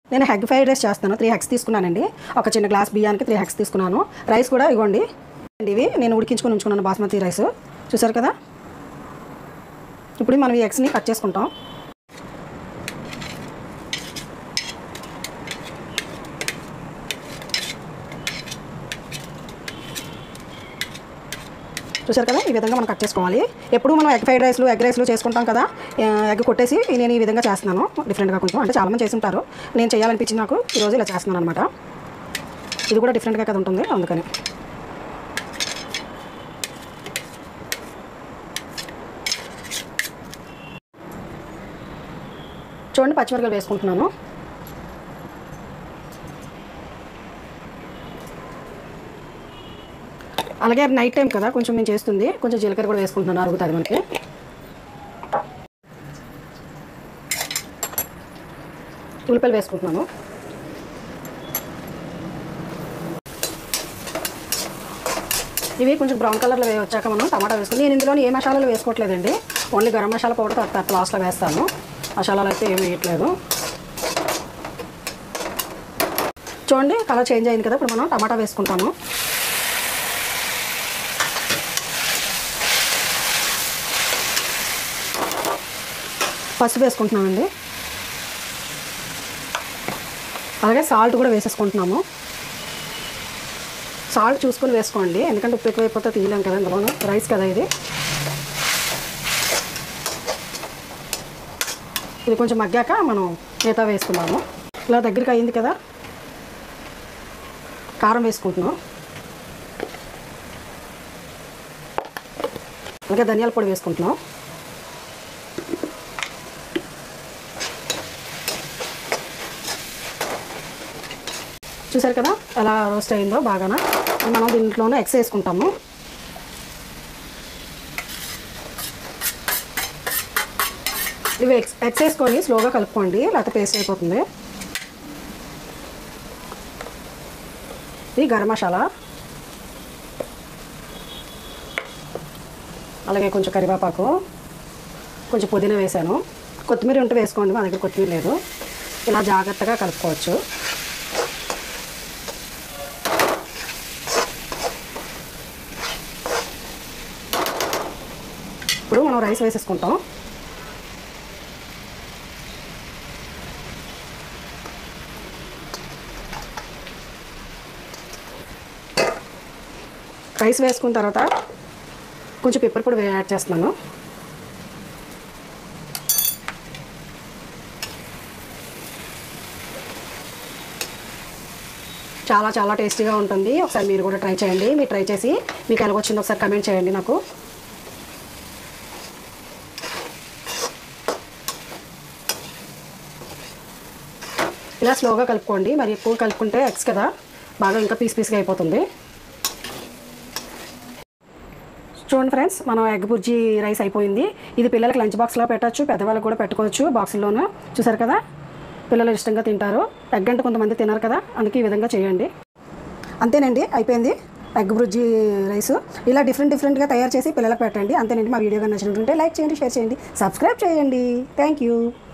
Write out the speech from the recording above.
నేను egg fried rice చేస్తాను three eggs తీసుకున్నానండి ఒక చిన్న గ్లాస్ బియ్యానికి త్రీ హెగ్స్ తీసుకున్నాను రైస్ కూడా ఇవ్వండి ఇవి నేను ఉడికించుకొని ఉంచుకున్నాను బాస్మతి రైస్ చూసారు కదా ఇప్పుడు మనం ఈ ఎగ్స్ని కట్ చేసుకుంటాం చూసారు కదా ఈ విధంగా మనం కట్ చేసుకోవాలి ఎప్పుడు మనం ఎగ్ ఫ్రైడ్ రైస్లు ఎగ్ రైస్లు చేసుకుంటాం కదా ఆ, ఎగ్ కొట్టేసి నేను ఈ విధంగా చేస్తున్నాను డిఫరెంట్గా కొంచెం అంటే చాలామంది చేసి ఉంటారు నేను చేయాలనిపించింది నాకు ఈరోజు ఇలా చేస్తున్నాను అనమాట ఇది కూడా డిఫరెంట్గా కదా ఉంటుంది అందుకని చూడండి పచ్చిమిరపకాయలు వేసుకుంటున్నాను అలాగే నైట్ టైం కదా కొంచెం నేను చేస్తుంది కొంచెం జీలకర్ర కూడా వేసుకుంటున్నాను అరుగుతుంది మనకి ఉల్లిపాయలు వేసుకుంటున్నాను ఇవి కొంచెం బ్రౌన్ కలర్లో వే- వచ్చాక మనం టమాటా వేసుకుని నేను ఇందులో ఏ మసాలాలు వేసుకోవట్లేదండి ఓన్లీ గరం మసాలా పౌడర్ తర్వాత లాస్ట్లో వేస్తాను మసాలాలు అయితే ఏమి వేయట్లేదు చూడండి కలర్ చేంజ్ అయింది కదా ఇప్పుడు మనం టమాటా వేసుకుంటాము పసుపు వేసుకుంటున్నామండి అలాగే సాల్ట్ కూడా వేసేసుకుంటున్నాము సాల్ట్ చూసుకొని వేసుకోండి ఎందుకంటే ఉప్పు ఎక్కువైపోతే తీయలేం కదా ఇందులోను రైస్ కదా ఇది ఇది కొంచెం మగ్గాక మనం మిగతా వేసుకున్నాము ఇలా దగ్గరికి అయింది కదా కారం వేసుకుంటున్నాం అలాగే ధనియాల పొడి వేసుకుంటున్నాం చూసారు కదా ఎలా రోస్ట్ అయిందో బాగానా మనం దీంట్లోనే ఎగ్స్ వేసుకుంటాము ఇవి ఎగ్స్ ఎగ్స్ వేసుకొని స్లోగా కలుపుకోండి లేకపోతే పేస్ట్ అయిపోతుంది ఇది గరం మసాలా అలాగే కొంచెం కరివేపాకు కొంచెం పుదీనా వేసాను కొత్తిమీర ఉంటే వేసుకోండి మా దగ్గర కొత్తిమీర లేదు ఇలా జాగ్రత్తగా కలుపుకోవచ్చు ఇప్పుడు మనం రైస్ వేసేసుకుంటాం రైస్ వేసుకున్న తర్వాత కొంచెం పెప్పర్ పొడి యాడ్ చేస్తున్నాను చాలా చాలా టేస్టీగా ఉంటుంది ఒకసారి మీరు కూడా ట్రై చేయండి మీరు ట్రై చేసి మీకు ఎలాగొచ్చిందో ఒకసారి కమెంట్ చేయండి నాకు ఇలా స్లోగా కలుపుకోండి మరి ఎక్కువ కలుపుకుంటే ఎగ్స్ కదా బాగా ఇంకా పీస్ పీస్గా అయిపోతుంది చూడండి ఫ్రెండ్స్ మనం ఎగ్ బుర్జీ రైస్ అయిపోయింది ఇది పిల్లలకి లంచ్ బాక్స్లో పెట్టచ్చు పెద్దవాళ్ళకి కూడా పెట్టుకోవచ్చు బాక్సుల్లోనూ చూసారు కదా పిల్లలు ఇష్టంగా తింటారు ఎగ్ అంటే కొంతమంది తినరు కదా అందుకే ఈ విధంగా చేయండి అంతేనండి అయిపోయింది ఎగ్ బుర్జీ రైస్ ఇలా డిఫరెంట్ డిఫరెంట్గా తయారు చేసి పిల్లలకు పెట్టండి అంతేనండి మా వీడియో కానీ నచ్చినట్టుంటే లైక్ చేయండి షేర్ చేయండి సబ్స్క్రైబ్ చేయండి థ్యాంక్ యూ